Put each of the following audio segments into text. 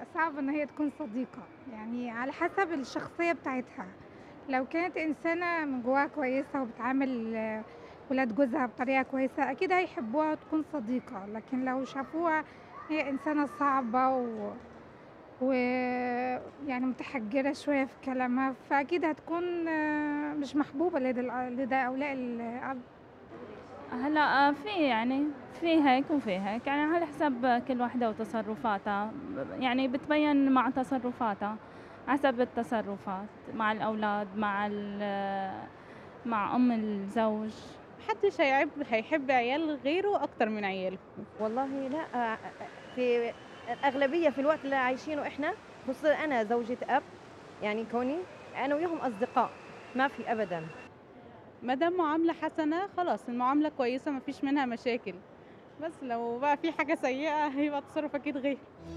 صعب ان هي تكون صديقة يعني على حسب الشخصية بتاعتها لو كانت انسانة من جواها كويسة وبتعامل آه، ولاد جوزها بطريقة كويسة اكيد هيحبوها وتكون صديقة لكن لو شافوها هي انسانة صعبة و و يعني متحجرة شوية في كلامها فأكيد هتكون آه، مش محبوبة لدى الأ- لدى أولياء الأب هلا آه، في يعني في هيك وفي هيك يعني على حسب كل واحدة وتصرفاتها يعني بتبين مع تصرفاتها حسب التصرفات مع الأولاد مع ال- مع أم الزوج محدش هيحب هيحب عيال غيره اكتر من عياله والله لا في الأغلبية في الوقت اللي عايشينه إحنا خصوصا أنا زوجة أب يعني كوني أنا وياهم أصدقاء ما في أبدا ما دام معامله حسنه خلاص المعامله كويسه مفيش منها مشاكل بس لو بقى في حاجه سيئه هيبقى تصرف اكيد غير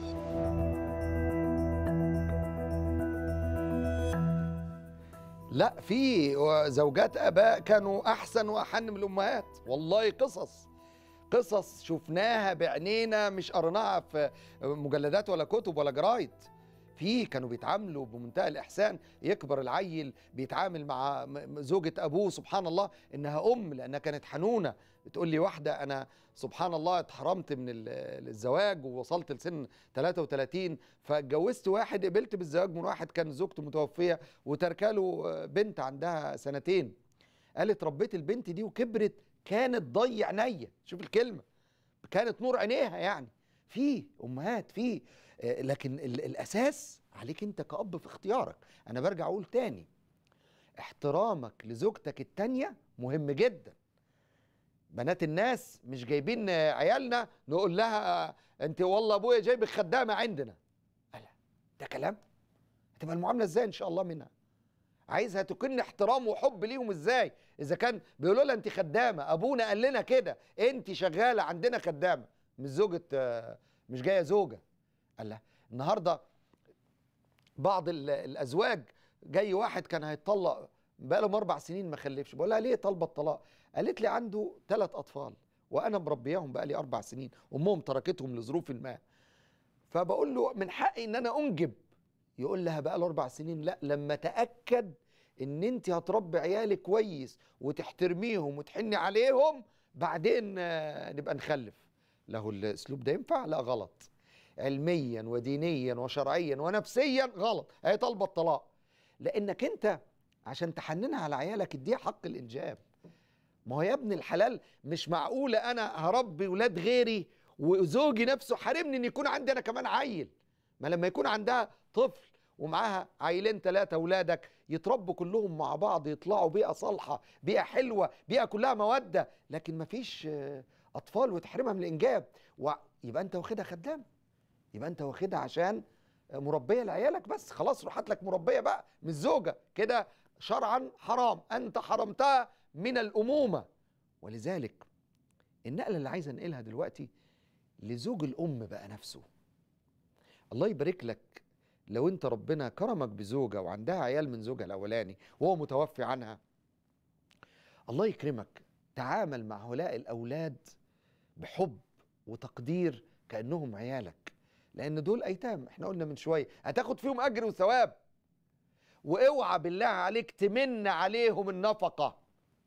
لا في زوجات اباء كانوا احسن واحن من الامهات والله قصص قصص شفناها بعينينا مش قريناها في مجلدات ولا كتب ولا جرايد في كانوا بيتعاملوا بمنتهى الاحسان يكبر العيل بيتعامل مع م- م- زوجة ابوه سبحان الله انها ام لانها كانت حنونه بتقول لي واحده انا سبحان الله اتحرمت من ال- الزواج ووصلت لسن 33 فاتجوزت واحد قبلت بالزواج من واحد كان زوجته متوفيه وتركاله بنت عندها سنتين قالت ربيت البنت دي وكبرت كانت ضي عينيا شوف الكلمه كانت نور عينيها يعني في امهات في آه، لكن ال- الاساس عليك انت كأب في اختيارك انا برجع اقول تاني احترامك لزوجتك التانية مهم جدا بنات الناس مش جايبين آه، عيالنا نقول لها آه، انت والله ابويا جايب خدامه عندنا ألا ده كلام هتبقى المعامله ازاي ان شاء الله منها عايزها تكن احترام وحب ليهم ازاي اذا كان بيقولوا لها انت خدامه ابونا قال لنا كده انت شغاله عندنا خدامه مش زوجة آه، مش جايه زوجه قال لها النهارده بعض ال- الازواج جاي واحد كان هيتطلق بقالهم اربع سنين ما خلفش بقول لها ليه طالبه الطلاق قالت لي عنده ثلاث اطفال وانا مربياهم بقالي اربع سنين امهم تركتهم لظروف ما فبقول له من حقي ان انا انجب يقول لها بقى له اربع سنين لا لما تاكد ان انت هتربي عيالك كويس وتحترميهم وتحني عليهم بعدين آه، نبقى نخلف له الاسلوب ده ينفع لا غلط علميا ودينيا وشرعيا ونفسيا غلط هي طالبه الطلاق لانك انت عشان تحننها على عيالك اديها حق الانجاب ما هو يا ابن الحلال مش معقوله انا هربي ولاد غيري وزوجي نفسه حارمني ان يكون عندي انا كمان عيل ما لما يكون عندها طفل ومعاها عيلين ثلاثة أولادك يتربوا كلهم مع بعض يطلعوا بيئة صالحة بيئة حلوة بيئة كلها مودة لكن مفيش آه، أطفال وتحرمها من الإنجاب ويبقى أنت واخدها خدام يبقى أنت واخدها عشان آه، مربية لعيالك بس خلاص روحت لك مربية بقى مش زوجة كده شرعا حرام أنت حرمتها من الأمومة ولذلك النقلة اللي عايز أنقلها دلوقتي لزوج الأم بقى نفسه الله يبارك لك لو انت ربنا كرمك بزوجة وعندها عيال من زوجها الأولاني وهو متوفي عنها الله يكرمك تعامل مع هؤلاء الأولاد بحب وتقدير كأنهم عيالك لأن دول أيتام احنا قلنا من شوية هتاخد فيهم أجر وثواب واوعى بالله عليك تمن عليهم النفقة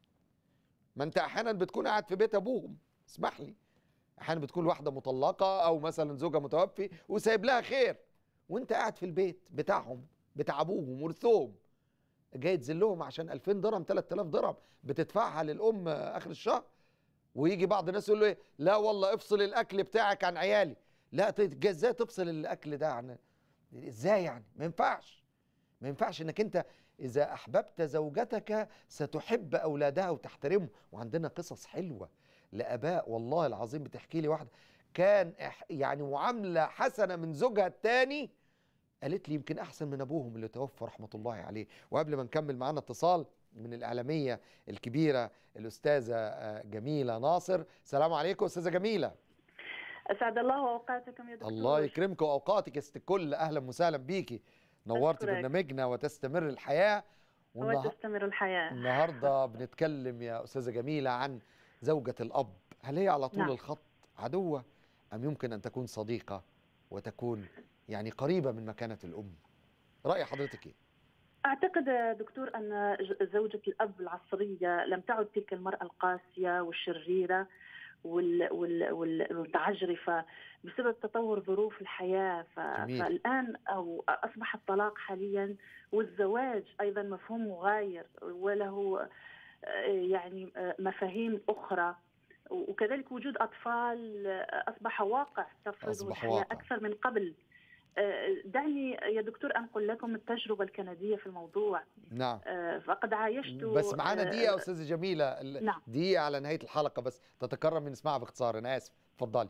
ما انت احيانا بتكون قاعد في بيت ابوهم اسمح لي احيانا بتكون واحده مطلقه او مثلا زوجها متوفي وسايب لها خير وانت قاعد في البيت بتاعهم بتاع ابوهم ورثهم جاي تذلهم عشان 2000 درهم 3000 درهم بتدفعها للام اخر الشهر ويجي بعض الناس يقول له ايه لا والله افصل الاكل بتاعك عن عيالي لا تت- ازاي تفصل الاكل ده عن ازاي يعني ما ينفعش ما ينفعش انك انت اذا احببت زوجتك ستحب اولادها وتحترمهم وعندنا قصص حلوه لاباء والله العظيم بتحكي لي واحده كان إح- يعني معامله حسنه من زوجها الثاني قالت لي يمكن احسن من ابوهم اللي توفى رحمه الله عليه وقبل ما نكمل معانا اتصال من الاعلاميه الكبيره الاستاذه آه، جميله ناصر السلام عليكم استاذه جميله أسعد الله أوقاتكم يا دكتور الله يكرمك واوقاتك يا ست الكل اهلا وسهلا بيكي نورت أشكرك. برنامجنا وتستمر الحياه والنها- وتستمر الحياة النهارده بنتكلم يا استاذه جميله عن زوجة الاب هل هي على طول نعم. الخط عدوة ام يمكن ان تكون صديقة وتكون يعني قريبه من مكانه الام راي حضرتك ايه أعتقد دكتور أن ج- زوجة الأب العصرية لم تعد تلك المرأة القاسية والشريرة وال- وال- وال- والمتعجرفة بسبب تطور ظروف الحياة ف- جميل. فالآن أو أصبح الطلاق حاليا والزواج أيضا مفهوم مغاير وله آه، يعني آه، مفاهيم أخرى وكذلك وجود أطفال آه، أصبح واقع تفرضه أصبح الحياة واقع. أكثر من قبل آه، دعني يا دكتور أنقل لكم التجربة الكندية في الموضوع نعم آه، فقد عايشت بس معانا آه، دقيقه يا استاذه جميله ال- نعم. دقيقه على نهايه الحلقه بس تتكرم نسمعها باختصار انا اسف اتفضلي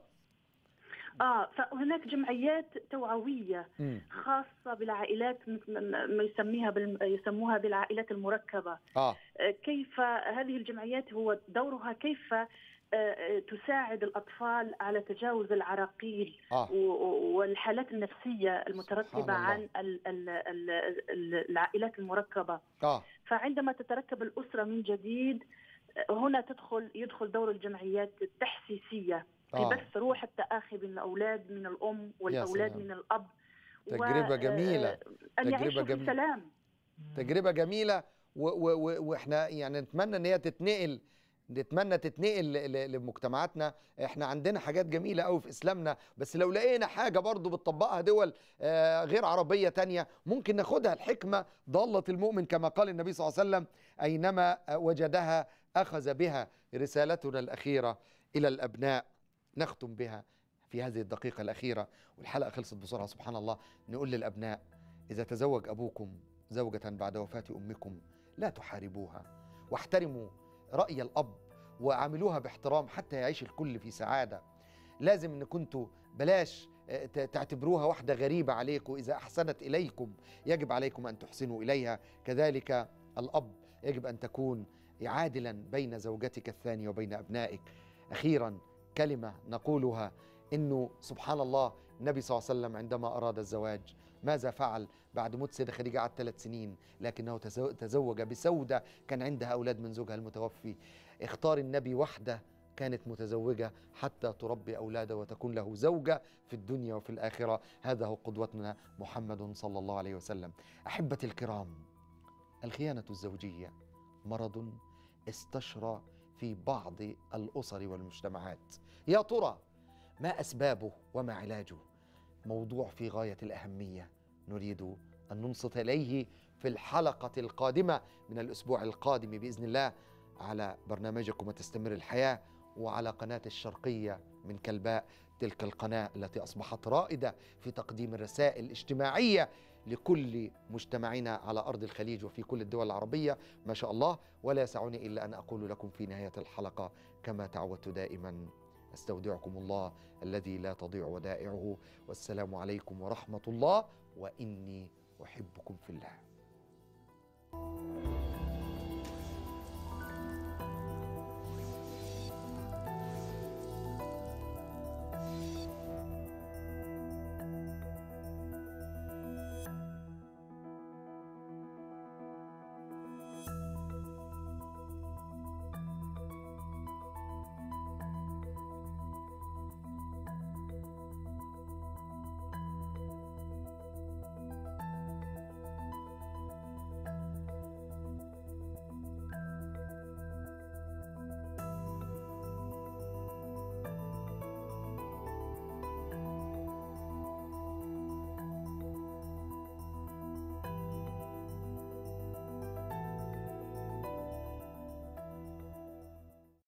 اه فهناك جمعيات توعويه مم. خاصه بالعائلات م- م- ما يسميها بال- يسموها بالعائلات المركبه اه آه، كيف هذه الجمعيات هو دورها كيف آه، آه، تساعد الاطفال على تجاوز العراقيل اه و- و- والحالات النفسيه سبحان المترتبه الله. عن ال- ال- ال- ال- العائلات المركبه اه فعندما تتركب الاسره من جديد آه، هنا تدخل يدخل دور الجمعيات التحسيسيه في اه بث روح التآخي بين الأولاد من الأم والأولاد سلام. من الأب تجربة و- جميلة. آه، أن تجربة يعيشوا في جميلة. سلام تجربه جميله و و و واحنا يعني نتمنى ان هي تتنقل نتمنى تتنقل ل- ل- لمجتمعاتنا احنا عندنا حاجات جميله قوي في اسلامنا بس لو لقينا حاجه برضو بتطبقها دول آه، غير عربيه تانية ممكن ناخدها الحكمه ضاله المؤمن كما قال النبي صلى الله عليه وسلم اينما وجدها اخذ بها رسالتنا الاخيره الى الابناء نختم بها في هذه الدقيقه الاخيره والحلقه خلصت بسرعه سبحان الله نقول للابناء اذا تزوج ابوكم زوجة بعد وفاة أمكم لا تحاربوها واحترموا رأي الأب وعاملوها باحترام حتى يعيش الكل في سعادة لازم ان كنتوا بلاش آه، ت- تعتبروها واحدة غريبة عليكم إذا أحسنت إليكم يجب عليكم أن تحسنوا إليها كذلك الأب يجب أن تكون عادلا بين زوجتك الثانية وبين أبنائك أخيرا كلمة نقولها إنه سبحان الله النبي صلى الله عليه وسلم عندما أراد الزواج ماذا فعل بعد موت سيدة خديجة قعد ثلاث سنين لكنه تزو- تزوج بسودة كان عندها أولاد من زوجها المتوفي اختار النبي واحدة كانت متزوجة حتى تربي أولاده وتكون له زوجة في الدنيا وفي الآخرة هذا هو قدوتنا محمد صلى الله عليه وسلم أحبتي الكرام الخيانة الزوجية مرض استشرى في بعض الأسر والمجتمعات يا ترى ما أسبابه وما علاجه موضوع في غاية الأهمية نريد أن ننصت إليه في الحلقة القادمة من الأسبوع القادم بإذن الله على برنامجكم تستمر الحياة وعلى قناة الشرقية من كلباء تلك القناة التي أصبحت رائدة في تقديم الرسائل الاجتماعية لكل مجتمعنا على أرض الخليج وفي كل الدول العربية ما شاء الله ولا يسعني إلا أن أقول لكم في نهاية الحلقة كما تعودت دائما استودعكم الله الذي لا تضيع ودائعه والسلام عليكم ورحمه الله واني احبكم في الله